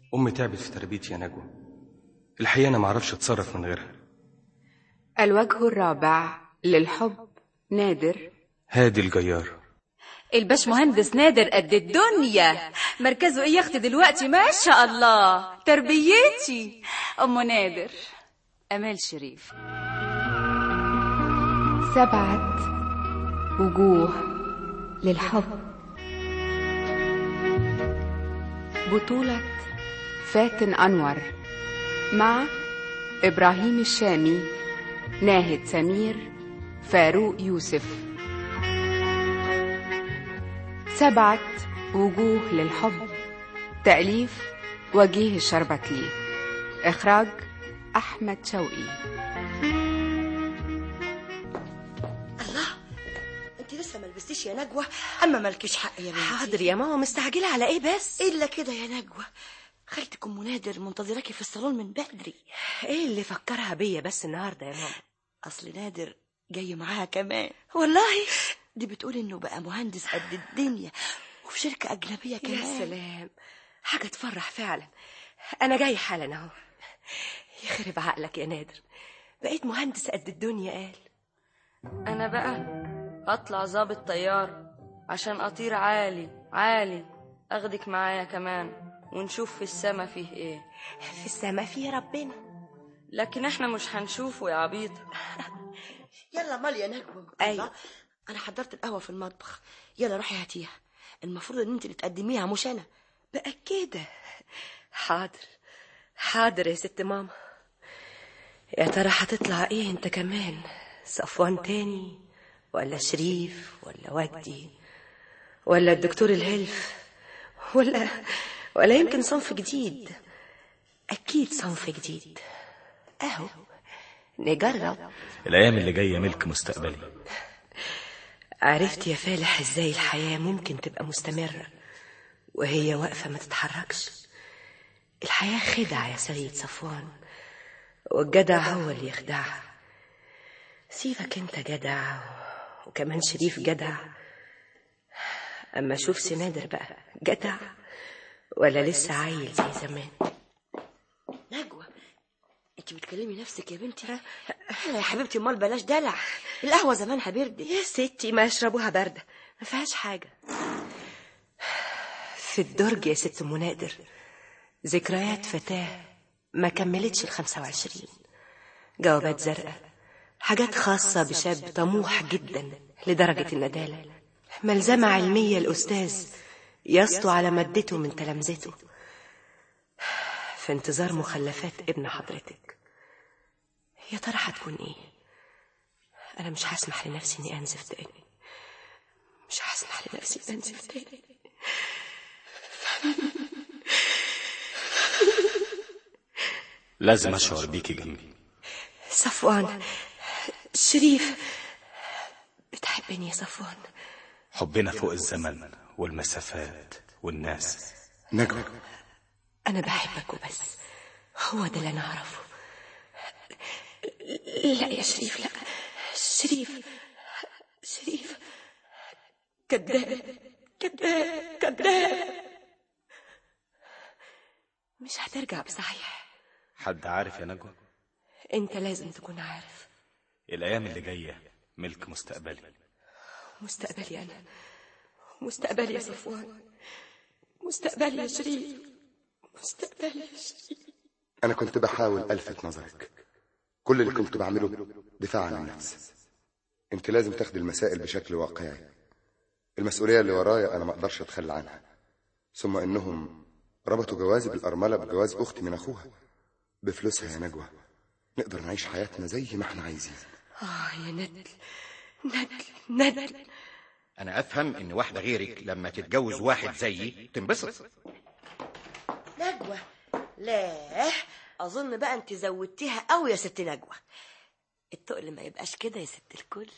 أمي تعبت في تربيتي يا نجوى الحقيقة أنا معرفش أتصرف من غيرها الوجه الرابع للحب نادر هادي الجيار الباش مهندس نادر قد الدنيا مركزه ايه يا اختي دلوقتي ما شاء الله تربيتي ام نادر امال شريف سبعة وجوه للحب بطولة فاتن أنور مع إبراهيم الشامي ناهد سمير فاروق يوسف سبعة وجوه للحب تأليف وجيه الشربتلي إخراج أحمد شوقي انت لسه ما لبستيش يا نجوى اما مالكيش حق يا بنتي حاضر يا ماما مستعجلة على ايه بس الا كده يا نجوى خالتك ام نادر منتظراكي في الصالون من بدري ايه اللي فكرها بيا بس النهاردة يا ماما اصل نادر جاي معاها كمان والله دي بتقول انه بقى مهندس قد الدنيا وفي شركة أجنبية كمان يا سلام حاجة تفرح فعلا انا جاي حالا اهو يخرب عقلك يا نادر بقيت مهندس قد الدنيا قال انا بقى هطلع ظابط طيار عشان اطير عالي عالي اخدك معايا كمان ونشوف في السما فيه ايه في السما في ربنا لكن احنا مش هنشوفه يا عبيط يلا مال يا نجوى أيوة. الله، انا حضرت القهوة في المطبخ يلا روحي هاتيها المفروض ان انت اللي تقدميها مش انا بقى كده حاضر حاضر يا ست ماما يا ترى هتطلع ايه انت كمان صفوان تاني ولا شريف ولا وجدي ولا الدكتور الهلف ولا ولا يمكن صنف جديد اكيد صنف جديد اهو نجرب الأيام اللي جاية ملك مستقبلي عرفت يا فالح ازاي الحياة ممكن تبقى مستمرة وهي واقفة ما تتحركش الحياة خدعة يا سيد صفوان والجدع هو اللي يخدعها سيبك انت جدع وكمان شريف جدع اما شوف سنادر بقى جدع ولا لسه عيل زي زمان نجوى انت بتكلمي نفسك يا بنتي يلا يا حبيبتي امال بلاش دلع القهوة زمانها بردت يا ستي ما يشربوها باردة ما فيهاش حاجة في الدرج يا ست ام نادر ذكريات فتاة ما كملتش الخمسة وعشرين جوابات زرقاء حاجات خاصة بشاب طموح جدا لدرجة الندالة ملزمة علمية الأستاذ يسطو على مادته من تلامذته في انتظار مخلفات ابن حضرتك يا ترى هتكون ايه انا مش هسمح لنفسي اني انزف تاني مش هسمح لنفسي انزف تاني لازم أشعر بيكي جنبي صفوان شريف بتحبني يا صفوان حبنا فوق الزمن والمسافات والناس نجوى انا بحبك وبس هو ده اللي انا اعرفه لا يا شريف لا شريف شريف كذاب كذاب كذاب مش هترجع بصحيح حد عارف يا نجوى انت لازم تكون عارف الأيام اللي جاية ملك مستقبلي مستقبلي انا مستقبلي يا صفوان مستقبلي يا شريف مستقبلي يا شريف أنا كنت بحاول ألفت نظرك كل اللي كنت بعمله دفاع عن النفس أنت لازم تاخدي المسائل بشكل واقعي المسؤولية اللي ورايا أنا ما أقدرش أتخلى عنها ثم إنهم ربطوا جوازي بالأرملة بجواز أختي من أخوها بفلوسها يا نجوى نقدر نعيش حياتنا زي ما احنا عايزين اه يا ندل ندل ندل انا افهم ان واحده غيرك لما تتجوز واحد زيي تنبسط نجوى لا اظن بقى انت زودتيها قوي يا ست نجوى التقل ما يبقاش كده يا ست الكل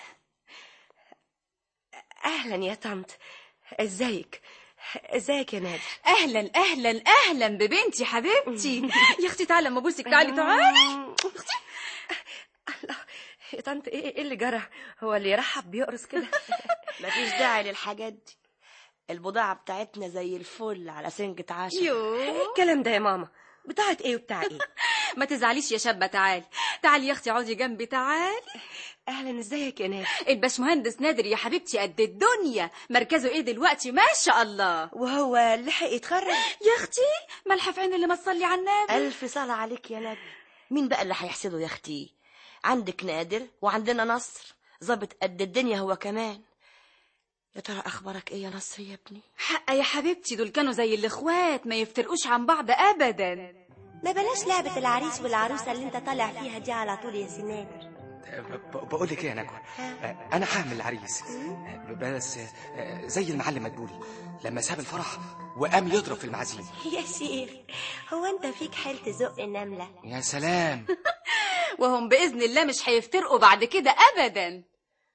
اهلا يا طنط ازيك ازيك يا نادر اهلا اهلا اهلا ببنتي حبيبتي يا اختي تعالى اما ابوسك تعالي تعالي الله يا طنط ايه ايه اللي جرى هو اللي يرحب بيقرص كده مفيش داعي للحاجات دي البضاعة بتاعتنا زي الفل على سنجة عشا يوه الكلام ده يا ماما بتاعت ايه وبتاع ايه ما تزعليش يا شابة تعالي تعالي يا اختي اقعدي جنبي تعالي اهلا ازيك يا نادر الباشمهندس نادر يا حبيبتي قد الدنيا مركزه ايه دلوقتي ما شاء الله وهو لحق يتخرج يا اختي ملحة في عين اللي ما تصلي على النبي ألف صلاة عليك يا نادر مين بقى اللي هيحسده يا أختي عندك نادر وعندنا نصر ظابط قد الدنيا هو كمان يا ترى أخبارك إيه يا نصر يا ابني حق يا حبيبتي دول كانوا زي الاخوات ما يفترقوش عن بعض ابدا ما بلاش لعبة العريس والعروسة اللي انت طالع فيها دي على طول يا سنادر بقول لك ايه يا نجوى آه، انا هعمل العريس آه، بس آه، زي المعلم مدبولي لما ساب الفرح وقام يضرب في المعازيم يا شيخ هو انت فيك حيل تزق النملة يا سلام وهم باذن الله مش هيفترقوا بعد كده ابدا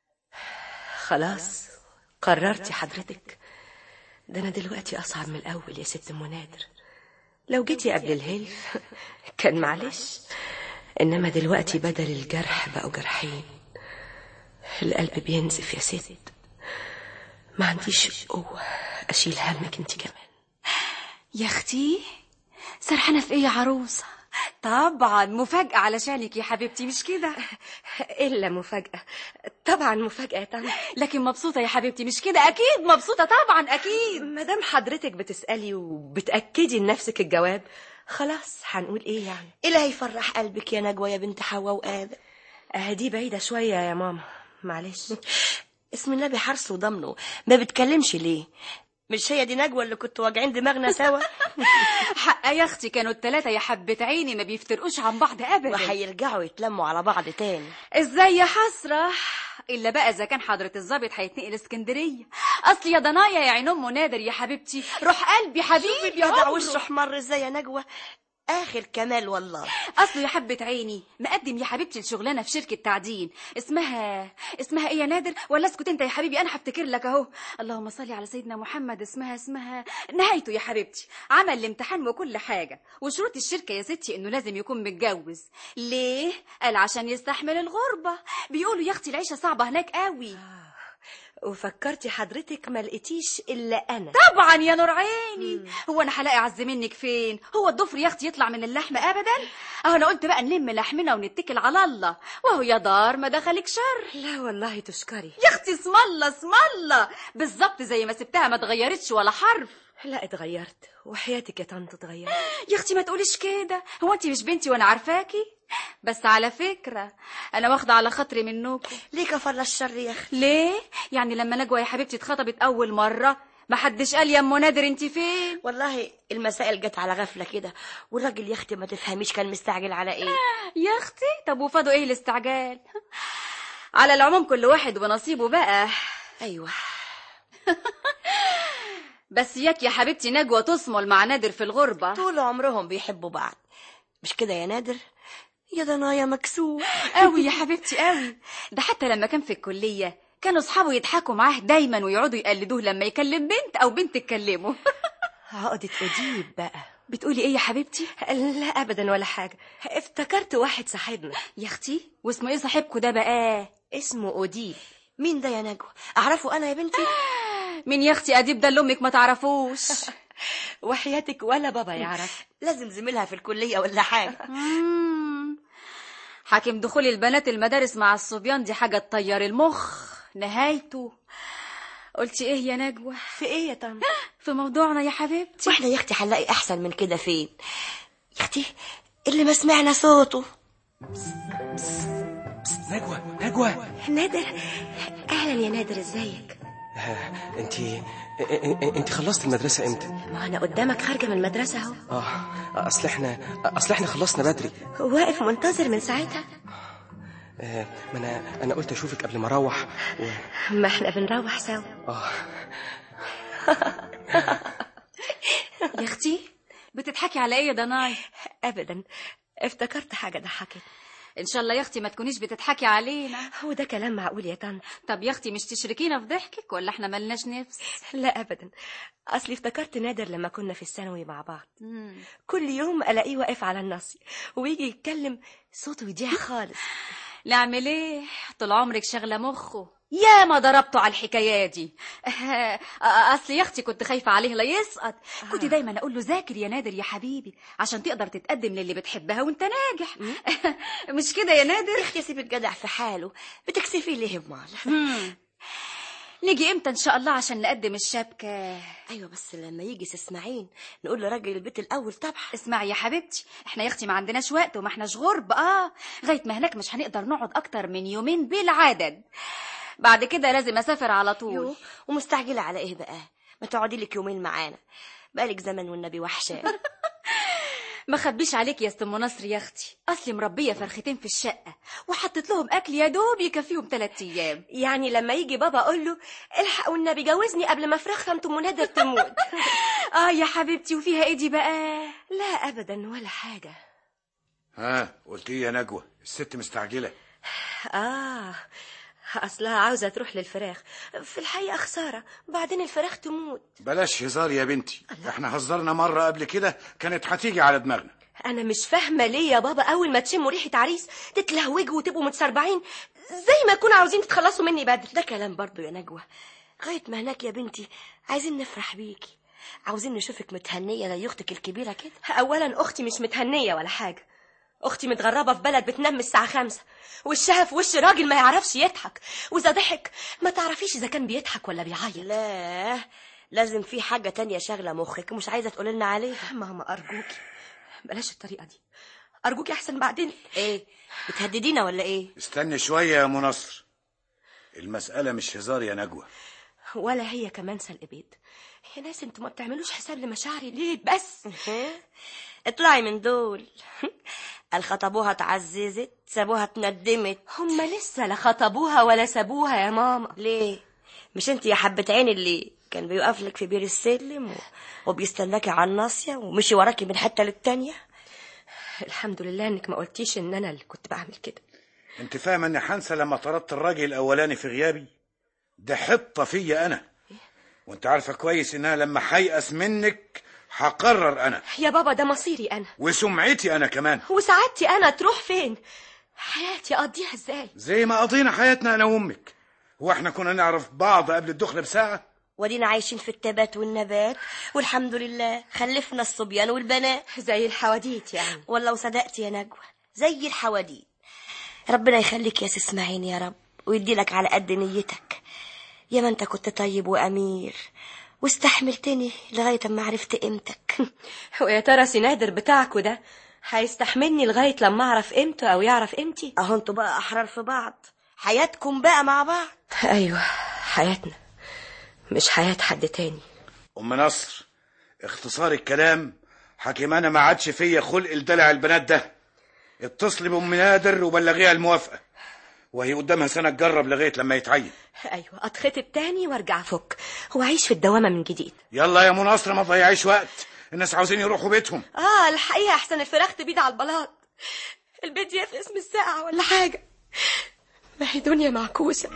خلاص قررتي حضرتك ده انا دلوقتي اصعب من الاول يا ست ام نادر لو جيتي قبل الهلف كان معلش انما دلوقتي بدل الجرح بقوا جرحين القلب بينزف يا ست ما عنديش قوة اشيل همك انت كمان يا اختي سرحانه في ايه يا عروسه طبعا مفاجاه علشانك يا حبيبتي مش كده الا مفاجأة طبعا مفاجأة يا طنط لكن مبسوطه يا حبيبتي مش كده اكيد مبسوطه طبعا اكيد ما دام حضرتك بتسألي وبتأكدي لنفسك الجواب خلاص هنقول ايه يعني إيه اللي هيفرح قلبك يا نجوى يا بنت حواء وآدم اه دي بعيدة شوية يا ماما معلش اسم النبي حرص وضمنه ما بتكلمش ليه مش هي دي نجوى اللي كنت واجعين دماغنا سوا حق يا اختي كانوا التلاتة يا حبة عيني ما بيفترقوش عن بعض ابدا وهيرجعوا يتلموا على بعض تاني ازاي يا حسرة الا بقى اذا كان حضرة الظابط هيتنقل اسكندرية اصل يا ضنايا يا عين ام نادر يا حبيبتي روح قلبي حبيبي يا جدع عمرو. وشه احمر ازاي يا نجوى اخر كمال والله اصله يا حبة عيني مقدم يا حبيبتي الشغلانة في شركة تعدين اسمها اسمها ايه يا نادر ولا اسكت انت يا حبيبي انا هفتكر لك اهو اللهم صل على سيدنا محمد اسمها اسمها نهايته يا حبيبتي عمل الامتحان وكل حاجة وشروط الشركة يا ستي انه لازم يكون متجوز ليه قال عشان يستحمل الغربة بيقولوا يا اختي العيشة صعبة هناك قوي وفكرتي حضرتك ما لقيتيش الا انا طبعا يا نور عيني هو انا هلاقي عز منك فين هو الضفر يا اختي يطلع من اللحم ابدا اهو انا قلت بقى نلم لحمنا ونتكل على الله وهو يا دار ما دخلك شر لا والله تشكري يا اختي اسم الله اسم الله بالظبط زي ما سبتها ما اتغيرتش ولا حرف لا اتغيرت وحياتك يا طنط اتغيرت يا اختي ما تقوليش كده هو انت مش بنتي وانا عارفاكي بس على فكرة أنا واخدة على خاطري منكم ليه كفر الشر يا اخي ليه؟ يعني لما نجوى يا حبيبتي اتخطبت أول مرة ما حدش قال يا ام نادر انت فين والله المسائل جت على غفله كده والراجل يا اختي ما تفهميش كان مستعجل على ايه يا اختي طب وفادوا ايه الاستعجال على العموم كل واحد ونصيبه بقى ايوه بس ياك يا حبيبتي نجوى تصمل مع نادر في الغربة طول عمرهم بيحبوا بعض مش كده يا نادر يا ضنايا مكسور قوي يا حبيبتي قوي ده حتى لما كان في الكلية كانوا اصحابه يضحكوا معاه دايما ويقعدوا يقلدوه لما يكلم بنت او بنت تكلمه عقدة أديب بقى بتقولي ايه يا حبيبتي لا أبدا ولا حاجة افتكرت واحد صاحبنا يا اختي واسمه ايه صاحبكوا ده بقى اسمه أديب مين ده يا نجوى اعرفه انا يا بنتي مين يا اختي اديب ده اللي امك ما تعرفوش وحياتك ولا بابا يعرف لازم زميلها في الكليه ولا حاجه مم. حاكم دخول البنات المدارس مع الصبيان دي حاجة تطير المخ نهايته قلتي ايه يا نجوى في ايه يا طنط في موضوعنا يا حبيبتي واحنا يا اختي هنلاقي احسن من كده فين يا اختي اللي ما سمعنا صوته نجوى نجوى نادر أهلا يا نادر ازيك انت انت خلصت المدرسة امتى؟ ما أنا قدامك خارجة من المدرسة أهو اه اصل احنا اصل احنا خلصنا بدري واقف منتظر من ساعتها آه، ما انا انا قلت اشوفك قبل ما اروح و... ما احنا بنروح سوا اه يا اختي بتضحكي على ايه يا ضناي أبدا افتكرت حاجة ضحكت ان شاء الله يا اختي ما تكونيش بتضحكي علينا هو ده كلام معقول يا طنط طب يا اختي مش تشركينا في ضحكك ولا احنا ملناش نفس لا أبدا أصلي افتكرت نادر لما كنا في الثانوي مع بعض مم. كل يوم ألاقيه واقف على النص ويجي يتكلم صوته يضيع خالص نعمل ايه طول عمرك شغله مخه يا ما ضربته على الحكايه دي اصل يا اختي كنت خايفه عليه لا يسقط كنت دايما اقول له ذاكر يا نادر يا حبيبي عشان تقدر تتقدم للي بتحبها وانت ناجح مش كده يا نادر يا اختي سيب الجدع في حاله بتكسفي ليه بمال مم. نيجي امتى ان شاء الله عشان نقدم الشبكه ايوه بس لما يجي اسماعيل نقول لراجل البيت الاول طبعا اسمعي يا حبيبتي احنا يا اختي ما عندناش وقت وما احناش غرب اه لغايه ما هناك مش هنقدر نقعد اكتر من يومين بالعدد بعد كده لازم اسافر على طول يو ومستعجله على ايه بقى ما تقعدي لك يومين معانا بقالك زمن والنبي وحشان ما خبيش عليك يا ام نصر يا اختي اصلي مربيه فرختين في الشقه وحطيت لهم اكل يا دوب يكفيهم ثلاث ايام يعني لما يجي بابا اقول له الحق والنبي جوزني قبل ما فراخ خالته منادر تموت اه يا حبيبتي وفيها ايه دي بقى لا ابدا ولا حاجه ها قلت ايه يا نجوى الست مستعجله اه اصلها عاوزه تروح للفراخ في الحقيقه خساره بعدين الفراخ تموت بلاش هزار يا بنتي احنا هزرنا مره قبل كده كانت هتيجي على دماغنا انا مش فاهمه ليه يا بابا اول ما تشموا ريحه عريس تتلهوجوا وتبقوا متسربعين زي ما تكونوا عاوزين تتخلصوا مني بدري ده كلام برضو يا نجوى لغايه ما هناك يا بنتي عايزين نفرح بيكي عاوزين نشوفك متهنيه زي اختك الكبيره كده اولا اختي مش متهنيه ولا حاجه اختي متغربه في بلد بتنام من الساعه خمسة وشها في وش راجل ما يعرفش يضحك واذا ضحك ما تعرفيش اذا كان بيضحك ولا بيعيط لا لازم في حاجه تانية شاغله مخك مش عايزه تقول لنا عليها ماما ارجوكي بلاش الطريقه دي ارجوكي احسن بعدين ايه بتهددينا ولا ايه استني شويه يا منصر المساله مش هزار يا نجوى ولا هي كمان سلق بيض يا ناس انتوا ما بتعملوش حساب لمشاعري ليه بس اطلعي من دول قال خطبوها اتعززت سابوها اتندمت هما لسه لا خطبوها ولا سابوها يا ماما ليه مش انت يا حبة عين اللي كان بيقف لك في بير السلم و... وبيستناكي على الناصية ومشي وراكي من حتة للتانية الحمد لله انك ما قلتيش ان انا اللي كنت بعمل كده انت فاهمه اني حنسى لما طردت الراجل الاولاني في غيابي ده حطه فيا انا وانت عارفه كويس انها لما هيأس منك هقرر انا يا بابا ده مصيري انا وسمعتي انا كمان وسعادتي انا تروح فين حياتي اقضيها ازاي زي ما قضينا حياتنا انا وامك هو احنا كنا نعرف بعض قبل الدخله بساعه ودينا عايشين في التبات والنبات والحمد لله خلفنا الصبيان والبنات زي الحواديت يعني والله وصدقتي يا نجوى زي الحواديت ربنا يخليك يا اسماعيل يا رب ويدي لك على قد نيتك يا ما انت كنت طيب وامير واستحملتني لغايه ما عرفت قيمتك ويا ترى سنادر بتاعكوا ده هيستحملني لغايه لما اعرف قيمته او يعرف قيمتي اهو انتوا بقى احرار في بعض حياتكم بقى مع بعض ايوه حياتنا مش حياه حد تاني ام نصر اختصار الكلام حكيم انا ما عادش فيا خلق لدلع البنات ده اتصلي بام نادر وبلغيها الموافقه وهي قدامها سنه تجرب لغايه لما يتعين ايوه اتخطب تاني وارجع افك واعيش في الدوامه من جديد يلا يا مناصره ما تضيعيش وقت الناس عاوزين يروحوا بيتهم اه الحقيقه احسن الفراخ تبيد على البلاط البيت يفلس من الساعه ولا حاجه ما هي دنيا معكوسه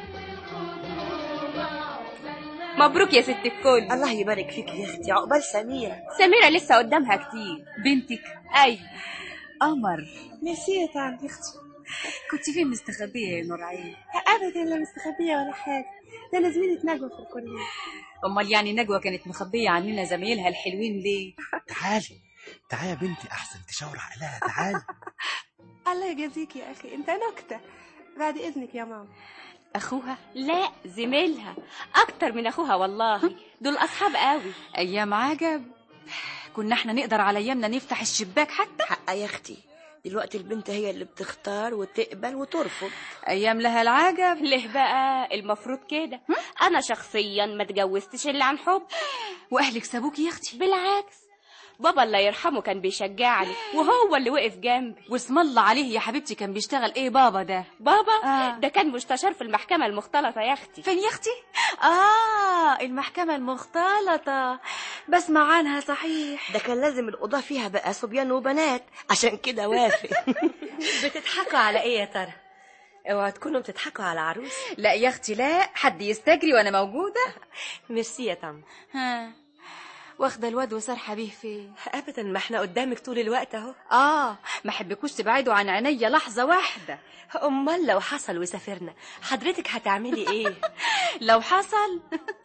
مبروك يا ست الكل الله يبارك فيك يا اختي عقبال سميره سميرة لسه قدامها كتير بنتك أي قمر ميرسي يا تعب يا اختي كنت فين مستخبية يا نور عين ابدا لا مستخبيه ولا حاجه ده انا زميله نجوى في الكليه أمال يعني نجوى كانت مخبية عننا زمايلها الحلوين ليه تعالي تعالي يا بنتي احسن تشاور عقلها تعالي الله يجازيك يا اخي انت نكته بعد اذنك يا ماما أخوها لا زميلها أكتر من أخوها والله دول أصحاب قوي أيام عجب كنا احنا نقدر على أيامنا نفتح الشباك حتى حقا يا اختي دلوقتي البنت هي اللي بتختار وتقبل وترفض أيام لها العجب ليه بقى المفروض كده انا شخصيا ما اتجوزتش الا عن حب وأهلك سابوكي يا أختي بالعكس بابا الله يرحمه كان بيشجعني وهو اللي وقف جنبي واسم الله عليه يا حبيبتي كان بيشتغل ايه بابا ده بابا آه. ده كان مستشار في المحكمة المختلطة يا اختي فين يا اختي اه المحكمة المختلطة بسمع عنها صحيح ده كان لازم القضاة فيها بقى صبيان وبنات عشان كده وافق بتضحكوا على ايه يا ترى اوعوا تكونوا بتضحكوا على عروس لا يا اختي لا حد يستجري وانا موجودة ميرسي يا طم ها واخده الواد وسارحه بيه فين ابدا ما احنا قدامك طول الوقت اهو اه ما احبكوش تبعدوا عن عينيا لحظه واحده امال لو حصل وسافرنا حضرتك هتعملي ايه لو حصل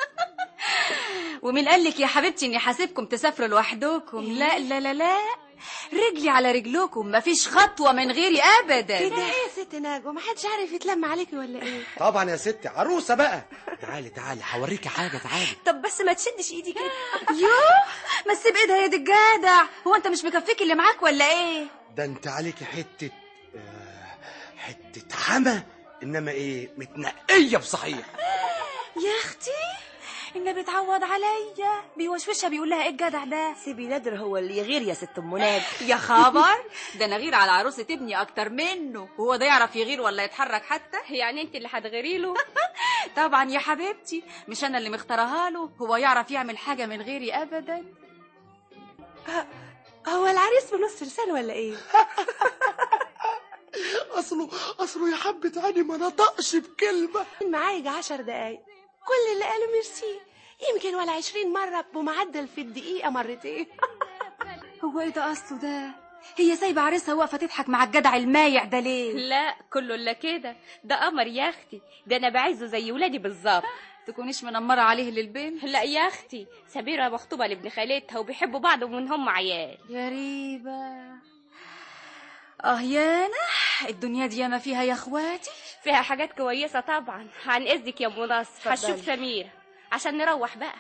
ومين قال لك يا حبيبتي اني حاسبكم تسافروا لوحدكم لا لا لا لا رجلي على رجلكم مفيش خطوه من غيري ابدا كده ايه يا ست نجوى ما حدش عارف يتلم عليكي ولا ايه طبعا يا ستي عروسه بقى تعالي تعالي هوريكي حاجه تعالي طب بس ما تشدش ايدي كده يوه ما تسيب ايدها يا دي الجدع هو انت مش مكفيك اللي معاك ولا ايه ده انت عليكي حته آه، حته حما انما ايه متنقيه بصحيح يا اختي النبي اتعوض عليا بيوشوشها بيقول لها ايه الجدع ده سيبي نادر هو اللي يغير يا ست ام نادر يا خبر ده انا غير على عروسه ابني اكتر منه هو ده يعرف يغير ولا يتحرك حتى يعني انت اللي هتغيري له طبعا يا حبيبتي مش انا اللي مختارها له هو يعرف يعمل حاجه من غيري ابدا هو العريس بنص لسان ولا ايه اصله اصله يا حبه عيني ما نطقش بكلمه معايا يجي عشر دقايق كل اللي قاله ميرسي يمكن ولا عشرين مرة بمعدل في الدقيقة مرتين هو ايه ده اصله ده هي سايبه عريسها واقفه تضحك مع الجدع المايع ده ليه لا كله الا كده ده قمر يا اختي ده انا بعزه زي ولادي بالظبط تكونيش منمره عليه للبنت لا يا اختي سميره مخطوبه لابن خالتها وبيحبوا بعض ومن هم عيال يا ريبه اه يانا الدنيا دي ياما فيها يا اخواتي فيها حاجات كويسه طبعا عن اذنك يا ام نصر اتفضلي. هشوف سميره عشان نروح بقى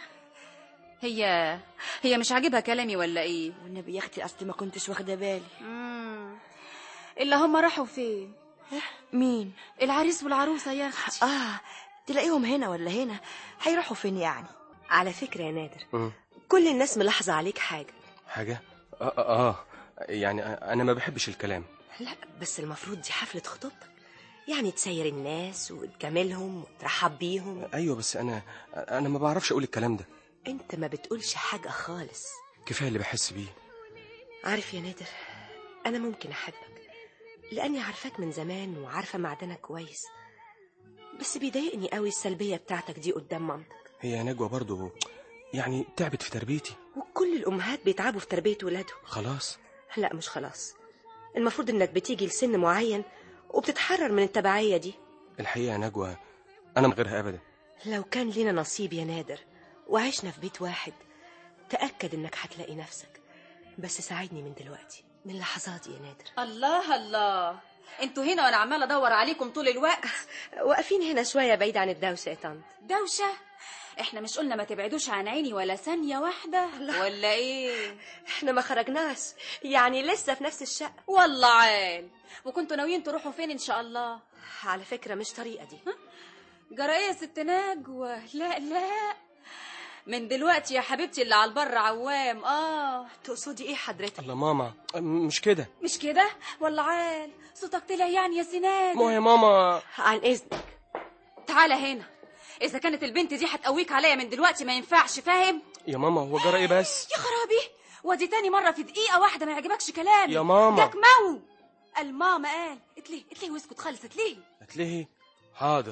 هي هي مش عاجبها كلامي ولا ايه والنبي يا اختي اصلي ما كنتش واخده بالي مم. الا هم راحوا فين مين العريس والعروسه يا اختي اه تلاقيهم هنا ولا هنا هيروحوا فين يعني على فكره يا نادر مم. كل الناس ملاحظه عليك حاجه حاجة آه, آه, آه يعني أنا ما بحبش الكلام لا بس المفروض دي حفله خطوبتك يعني تسير الناس وتجاملهم وترحب بيهم أيوة بس أنا أنا ما بعرفش أقول الكلام ده انت ما بتقولش حاجه خالص كفاية اللي بحس بيه عارف يا نادر انا ممكن احبك لاني عارفاك من زمان وعارفه معدنك كويس بس بيضايقني قوي السلبيه بتاعتك دي قدام مامتك هي نجوى برضو يعني تعبت في تربيتي وكل الامهات بيتعبوا في تربيه ولادهم خلاص لا مش خلاص المفروض انك بتيجي لسن معين وبتتحرر من التبعيه دي الحقيقة يا نجوى أنا من غيرها أبدا لو كان لنا نصيب يا نادر وعشنا في بيت واحد تأكد انك هتلاقي نفسك بس ساعدني من دلوقتي من لحظاتي يا نادر الله الله انتوا هنا وانا عماله ادور عليكم طول الوقت واقفين هنا شويه بعيد عن الدوشه يا طنط دوشه احنا مش قلنا ما تبعدوش عن عيني ولا ثانيه واحده ولا ايه احنا ما خرجناش يعني لسه في نفس الشقه والله عال وكنتوا ناويين تروحوا فين ان شاء الله على فكره مش طريقه دي جرى ايه يا ست نجوى لا لا من دلوقتي يا حبيبتي اللي على البر عوام اه تقصدي ايه حضرتك الله ماما مش كده مش كده والله عال صوتك طلع يعني يا سناد ما يا ماما عن اذنك تعالى هنا اذا كانت البنت دي هتقويك عليا من دلوقتي ما ينفعش فاهم يا ماما هو جرى إيه بس يا خرابي ودي تاني مرة في دقيقة واحدة ما يعجبكش كلامي يا ماما. جاك مو الماما قال اتليه اتليه واسكت خالص اتليه هتلهي حاضر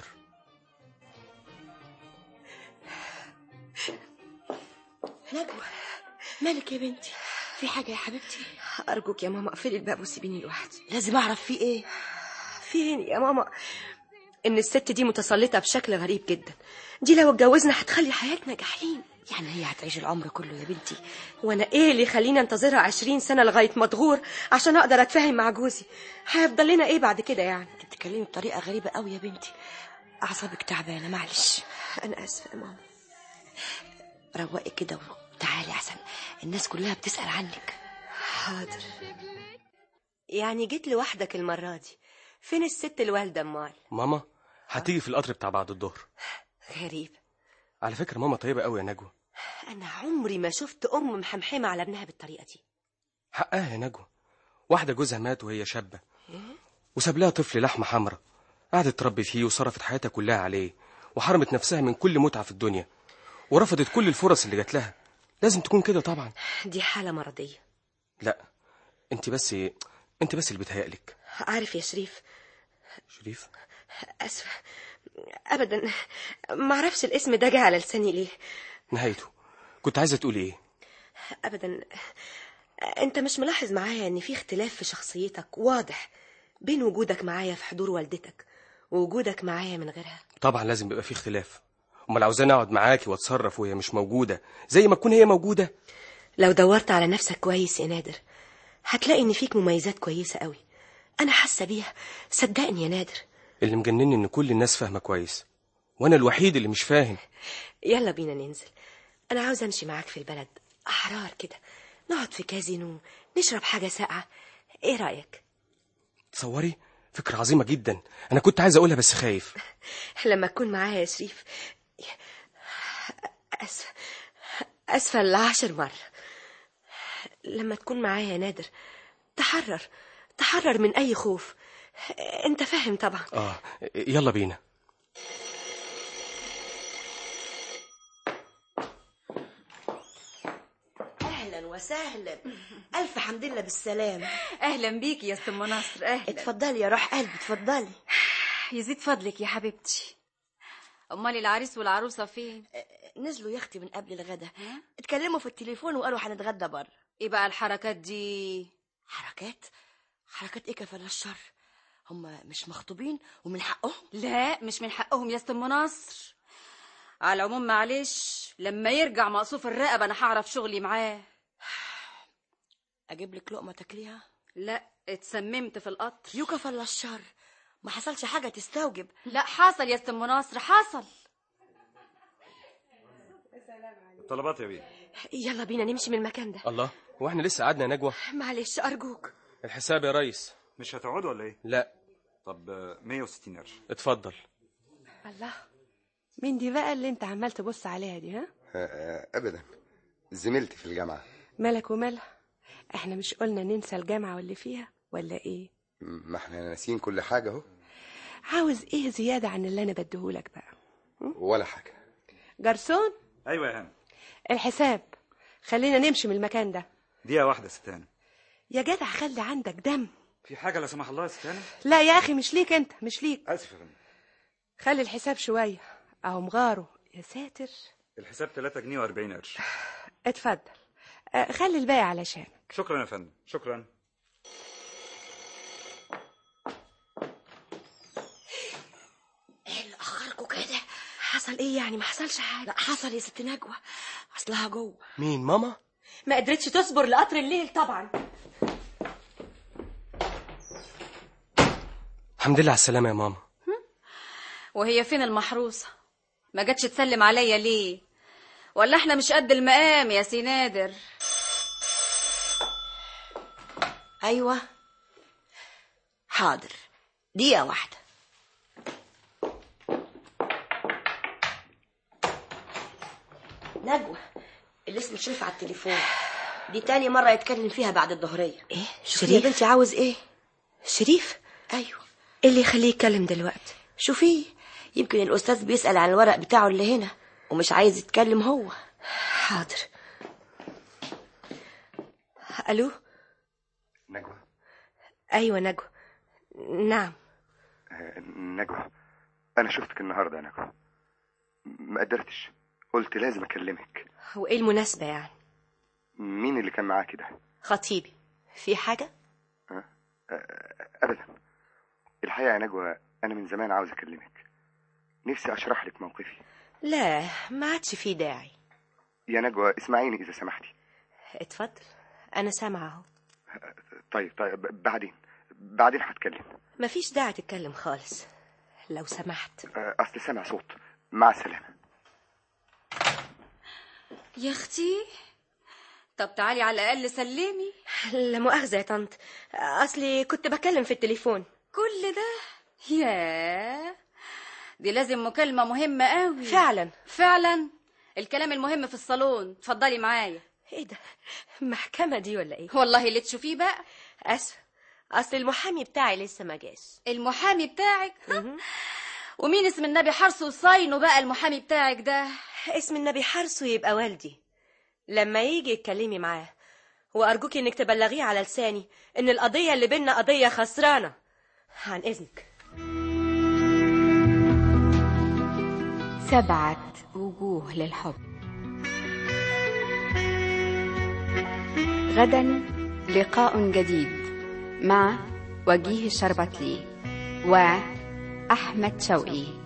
نجوى مالك يا بنتي في حاجة يا حبيبتي ارجوك يا ماما اقفلي الباب وسيبيني لوحدي لازم اعرف في ايه فين يا ماما ان الست دي متسلطه بشكل غريب جدا دي لو اتجوزنا هتخلي حياتنا جحيم يعني هي هتعيش العمر كله يا بنتي وانا ايه اللي يخليني انتظرها عشرين سنه لغايه ما تغور عشان اقدر اتفاهم مع جوزي هيفضل لنا ايه بعد كده يعني انت بتتكلمي بطريقه غريبه قوي يا بنتي اعصابك تعبانه معلش انا اسفه يا ماما روقي كده وتعالي احسن الناس كلها بتسال عنك حاضر يعني جيت لوحدك المره دي فين الست الوالده امال ماما هتيجي في القطر بتاع بعد الظهر غريب على فكرة ماما طيبة قوي يا نجوى انا عمري ما شفت ام محمحمه على ابنها بالطريقه دي حقها يا نجوى واحدة جوزها مات وهي شابة وساب لها طفل لحمة حمراء قعدت تربي فيه وصرفت حياتها كلها عليه وحرمت نفسها من كل متعة في الدنيا ورفضت كل الفرص اللي جات لها لازم تكون كده طبعا دي حاله مرضيه لا انت بس انت بس اللي بتهيألك عارف يا شريف شريف اسفه ابدا ما اعرفش الاسم ده جه على لساني ليه نهايته كنت عايزة تقولي ايه ابدا انت مش ملاحظ معايا ان في اختلاف في شخصيتك واضح بين وجودك معايا في حضور والدتك ووجودك معايا من غيرها طبعا لازم يبقى في اختلاف امال عاوزاني اقعد معاكي واتصرف وهي مش موجوده زي ما تكون هي موجوده لو دورت على نفسك كويس يا نادر هتلاقي ان فيك مميزات كويسه قوي انا حاسه بيها صدقني يا نادر اللي مجنني ان كل الناس فاهمه كويس وانا الوحيد اللي مش فاهم يلا بينا ننزل انا عاوز امشي معاك في البلد احرار كده نقعد في كازينو نشرب حاجه ساقعه ايه رايك تصوري فكره عظيمه جدا انا كنت عايز اقولها بس خايف لما تكون معايا يا شريف أسف أسفة العشر مرة لما تكون معايا يا نادر تحرر تحرر من أي خوف أنت فاهم طبعا اه يلا بينا اهلا وسهلا الف حمد لله بالسلامه اهلا بيكي يا ام نصر اهلا اتفضلي يا روح قلبي اتفضلي يزيد فضلك يا حبيبتي امال العريس والعروسه فين نزلوا يا اختي من قبل الغدا اتكلموا في التليفون وقالوا هنتغدى بره ايه بقى الحركات دي حركات حركات ايه كفل الشر هم مش مخطوبين ومن حقهم لا مش من حقهم يا ام نصر على العموم معلش لما يرجع مقصوف الرقبه انا هعرف شغلي معاه اجيب لك لقمه تاكليها لا اتسممت في القطر يو كفل الشر ما حصلش حاجه تستوجب لا حصل يا ام نصر حصل طلبات يا بيه يلا بينا نمشي من المكان ده الله هو احنا لسه قعدنا يا نجوى معلش أرجوك الحساب يا ريس مش هتقعدوا ولا ايه لا طب آه، 160 قرش اتفضل الله مين دي بقى اللي انت عمال تبص عليها دي ها آه، ابدا زميلتي في الجامعه مالك ومالها احنا مش قلنا ننسى الجامعة واللي فيها ولا ايه ما احنا ناسيين كل حاجه اهو عاوز ايه زيادة عن اللي انا بديهولك بقى ولا حاجه جرسون ايوه يا هانم الحساب خلينا نمشي من المكان ده دقيقه واحده يا ست هانم يا جدع خلي عندك دم في حاجه لا سمح الله يا ست هانم لا يا اخي مش ليك انت مش ليك اسف يا فندم خلي الحساب شوية اهو مغاره يا ساتر الحساب 3 جنيه و40 قرش اتفضل آه، خلي الباقي علشان شكرا يا فندم شكرا ايه اللي اخركوا كده حصل ايه يعني ما حصلش حاجه لا حصل يا ست نجوى اصلها جوه مين ماما ما قدرتش تصبر لقطر الليل طبعا الحمد لله على السلامه يا ماما وهي فين المحروسه ما جاتش تسلم عليا ليه ولا احنا مش قد المقام يا سي نادر ايوه حاضر دقيقه واحده نجوى اللي اسمه شريف على التليفون دي تاني مرة يتكلم فيها بعد الظهرية ايه شوفي يا بنتي عاوز ايه شريف ايوه ايه اللي يخليه يتكلم دلوقتي شوفيه يمكن الأستاذ بيسأل عن الورق بتاعه اللي هنا ومش عايز يتكلم هو حاضر الو نجوى ايوه نجوى نعم آه، نجوى انا شفتك النهارده يا نجوى ما قدرتش قلت لازم اكلمك وايه المناسبه يعني مين اللي كان معاكي ده خطيبي في حاجه آه، ابدا الحقيقه يا نجوى انا من زمان عاوز اكلمك نفسي اشرح لك موقفي لا ما عادش في داعي يا نجوى اسمعيني اذا سمحتي اتفضل انا سامعه اهو طيب طيب بعدين بعدين هتكلم مفيش داعي تتكلم خالص لو سمحت آه، اصل سامع صوت مع السلامه يا اختي طب تعالي على الاقل سلمي لا مؤاخذه يا طنط اصلي كنت بكلم في التليفون كل ده ياه دي لازم مكالمه مهمه قوي فعلا فعلا الكلام المهم في الصالون اتفضلي معايا ايه ده محكمه دي ولا ايه والله اللي تشوفيه بقى اسف اصل المحامي بتاعي لسه ما جاش المحامي بتاعك ومين اسم النبي حرصه وصاينه بقى المحامي بتاعك ده اسم النبي حرصه يبقى والدي لما يجي اتكلمي معاه وارجوك انك تبلغيه على لساني ان القضيه اللي بينا قضيه خسرانه عن اذنك سبعة وجوه للحب غدا لقاء جديد مع وجيه الشربتلي وأحمد شوقي